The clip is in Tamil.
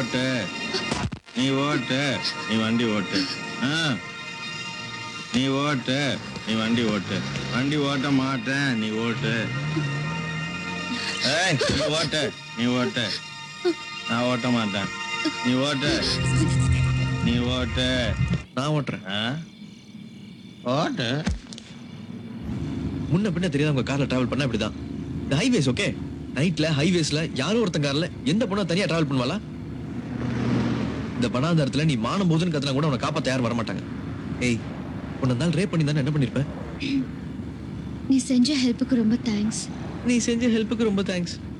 ஓட்டு நீ ஓட்டு நீ வண்டி ஓட்டு ஆ நீ ஓட்டு நீ வண்டி ஓட்டு வண்டி ஓட்ட மாட்டேன் நீ ஓட்டு ஏய் நீ ஓட்டு நீ ஓட்டு நான் ஓட்ட மாட்டேன் நீ ஓட்டு நீ ஓட்டு நான் ஓட்டுறேன் ஆ ஓட்டு முன்ன பின்ன தெரியாத உங்க கார்ல டிராவல் பண்ணா இப்படிதான் இந்த ஹைவேஸ் ஓகே நைட்ல ஹைவேஸ்ல யாரோ ஒருத்தன் கார்ல எந்த பொண்ணும் தனியா டிராவல் பண்ணுவாளா இந்த பணாதாரத்துல நீ மானம் போதுன்னு கத்துனா கூட உன்னை காப்பாத்த யாரும் வரமாட்டாங்க ஏய் உன்னை நாள் ரேப் பண்ணி தானே என்ன பண்ணிருப்ப நீ செஞ்ச ஹெல்ப்புக்கு ரொம்ப தேங்க்ஸ் நீ செஞ்ச ஹெல்ப்புக்கு ரொம்ப தேங்க்ஸ்